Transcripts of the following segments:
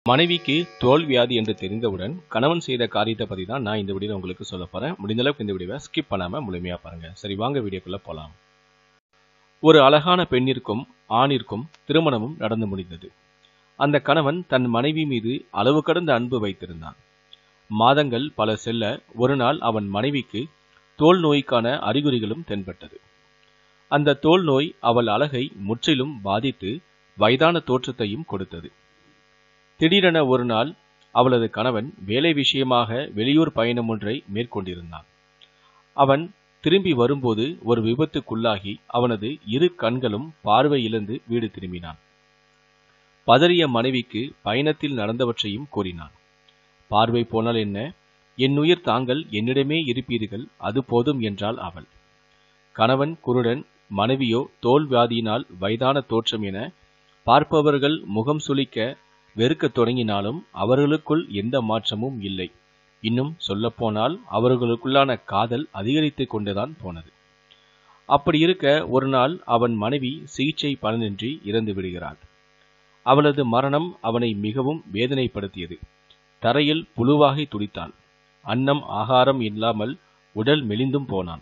மனைவிக்கு தோல் வியாதி என்று தெரிந்தவுடன் கணவன் செய்த காரியத்தை பற்றி தான் நான் இந்த வீடியோவில் உங்களுக்கு சொல்ல போகிறேன் முடிந்த அளவுக்கு இந்த வீடியோவை ஸ்கிப் பண்ணாமல் முழுமையாக பாருங்கள் சரி வாங்க வீடியோக்குள்ளே போகலாம் ஒரு அழகான பெண்ணிற்கும் ஆணிற்கும் திருமணமும் நடந்து முடிந்தது அந்த கணவன் தன் மனைவி மீது அளவு கடந்த அன்பு வைத்திருந்தான் மாதங்கள் பல செல்ல ஒரு நாள் அவன் மனைவிக்கு தோல் நோய்க்கான அறிகுறிகளும் தென்பட்டது அந்த தோல் நோய் அவள் அழகை முற்றிலும் பாதித்து வயதான தோற்றத்தையும் கொடுத்தது திடீரென ஒரு நாள் அவளது கணவன் வேலை விஷயமாக வெளியூர் பயணம் ஒன்றை மேற்கொண்டிருந்தான் அவன் திரும்பி வரும்போது ஒரு விபத்துக்குள்ளாகி அவனது இரு கண்களும் பார்வை இழந்து வீடு திரும்பினான் பதறிய மனைவிக்கு பயணத்தில் நடந்தவற்றையும் கூறினான் பார்வை போனால் என்ன என் உயிர் தாங்கள் என்னிடமே இருப்பீர்கள் அது போதும் என்றாள் அவள் கணவன் குருடன் மனைவியோ தோல் வியாதியினால் வயதான தோற்றம் என பார்ப்பவர்கள் முகம் சுளிக்க வெறுக்கத் தொடங்கினாலும் அவர்களுக்குள் எந்த மாற்றமும் இல்லை இன்னும் சொல்லப்போனால் அவர்களுக்குள்ளான காதல் அதிகரித்து கொண்டுதான் போனது அப்படி இருக்க ஒரு நாள் அவன் மனைவி சிகிச்சை பலனின்றி இறந்து விடுகிறாள் அவளது மரணம் அவனை மிகவும் வேதனைப்படுத்தியது தரையில் புழுவாகி துடித்தான் அன்னம் ஆகாரம் இல்லாமல் உடல் மெலிந்தும் போனான்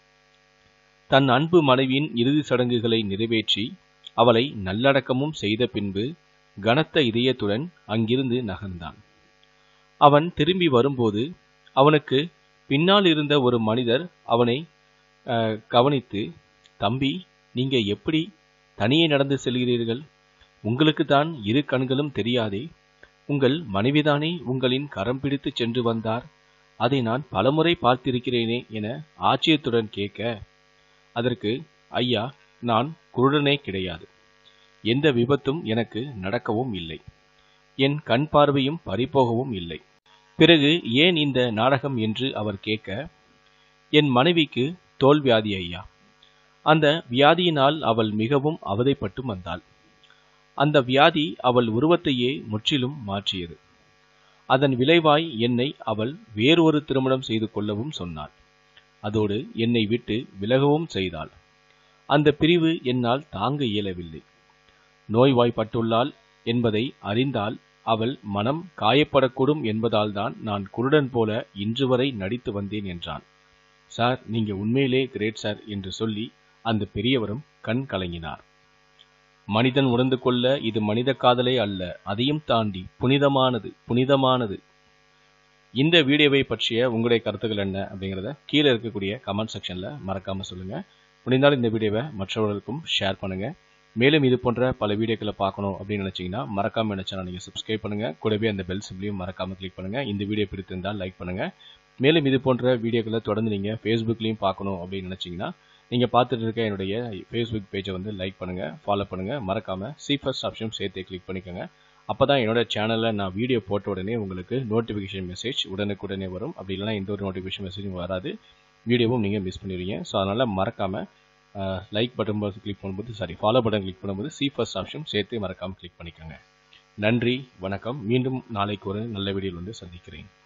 தன் அன்பு மனைவியின் இறுதி சடங்குகளை நிறைவேற்றி அவளை நல்லடக்கமும் செய்த பின்பு கனத்த இதயத்துடன் அங்கிருந்து நகர்ந்தான் அவன் திரும்பி வரும்போது அவனுக்கு பின்னால் இருந்த ஒரு மனிதர் அவனை கவனித்து தம்பி நீங்க எப்படி தனியே நடந்து செல்கிறீர்கள் உங்களுக்கு தான் இரு கண்களும் தெரியாதே உங்கள் மனைவிதானே உங்களின் கரம் பிடித்து சென்று வந்தார் அதை நான் பலமுறை பார்த்திருக்கிறேனே என ஆச்சரியத்துடன் கேட்க அதற்கு ஐயா நான் குருடனே கிடையாது எந்த விபத்தும் எனக்கு நடக்கவும் இல்லை என் கண் பார்வையும் பறிபோகவும் இல்லை பிறகு ஏன் இந்த நாடகம் என்று அவர் கேட்க என் மனைவிக்கு தோல் வியாதி ஐயா அந்த வியாதியினால் அவள் மிகவும் அவதைப்பட்டு வந்தாள் அந்த வியாதி அவள் உருவத்தையே முற்றிலும் மாற்றியது அதன் விளைவாய் என்னை அவள் வேறொரு திருமணம் செய்து கொள்ளவும் சொன்னாள் அதோடு என்னை விட்டு விலகவும் செய்தாள் அந்த பிரிவு என்னால் தாங்க இயலவில்லை நோய்வாய்ப்பட்டுள்ளாள் என்பதை அறிந்தால் அவள் மனம் காயப்படக்கூடும் என்பதால்தான் நான் குருடன் போல இன்று வரை நடித்து வந்தேன் என்றான் சார் நீங்க உண்மையிலே கிரேட் சார் என்று சொல்லி அந்த பெரியவரும் கண் கலங்கினார் மனிதன் உணர்ந்து கொள்ள இது மனித காதலே அல்ல அதையும் தாண்டி புனிதமானது புனிதமானது இந்த வீடியோவை பற்றிய உங்களுடைய கருத்துக்கள் என்ன அப்படிங்கிறத கீழே இருக்கக்கூடிய கமெண்ட் செக்ஷனில் மறக்காமல் சொல்லுங்கள் முடிந்தால் இந்த வீடியோவை மற்றவர்களுக்கும் ஷேர் பண்ணுங்கள் மேலும் இது போன்ற பல வீடியோக்களை பார்க்கணும் அப்படின்னு நினச்சிங்கன்னா மறக்காமல் என்ன சேனல் நீங்கள் சப்ஸ்கிரைப் பண்ணுங்கள் கூடவே அந்த பெல் சிம்லையும் மறக்காமல் கிளிக் பண்ணுங்கள் இந்த வீடியோ பிடித்திருந்தால் லைக் பண்ணுங்கள் மேலும் இது போன்ற வீடியோக்களை தொடர்ந்து நீங்கள் ஃபேஸ்புக்லேயும் பார்க்கணும் அப்படின்னு நினச்சிங்கன்னா நீங்கள் பார்த்துட்டு இருக்க என்னுடைய ஃபேஸ்புக் பேஜை வந்து லைக் பண்ணுங்கள் ஃபாலோ பண்ணுங்கள் மறக்காமல் சி ஃபர்ஸ்ட் ஆப்ஷன் சேர்த்து கிளிக் பண்ணிக்கோங்க அப்போ தான் என்னோட சேனலில் நான் வீடியோ போட்ட உடனே உங்களுக்கு நோட்டிஃபிகேஷன் மெசேஜ் உடனுக்குடனே வரும் அப்படி இல்லைனா எந்த ஒரு நோட்டிஃபிகேஷன் மெசேஜும் வராது வீடியோவும் நீங்கள் மிஸ் பண்ணிடுவீங்க ஸோ அதனால் மறக்காமல் லைக் பட்டன் போது கிளிக் பண்ணும்போது சாரி ஃபாலோ பட்டன் கிளிக் பண்ணும்போது சி ஃபர்ஸ்ட் ஆப்ஷன் சேர்த்து மறக்காமல் கிளிக் பண்ணிக்கோங்க நன்றி வணக்கம் மீண்டும் நாளைக்கு ஒரு நல்ல வீடியோவில் வந்து சந்திக்கிறேன்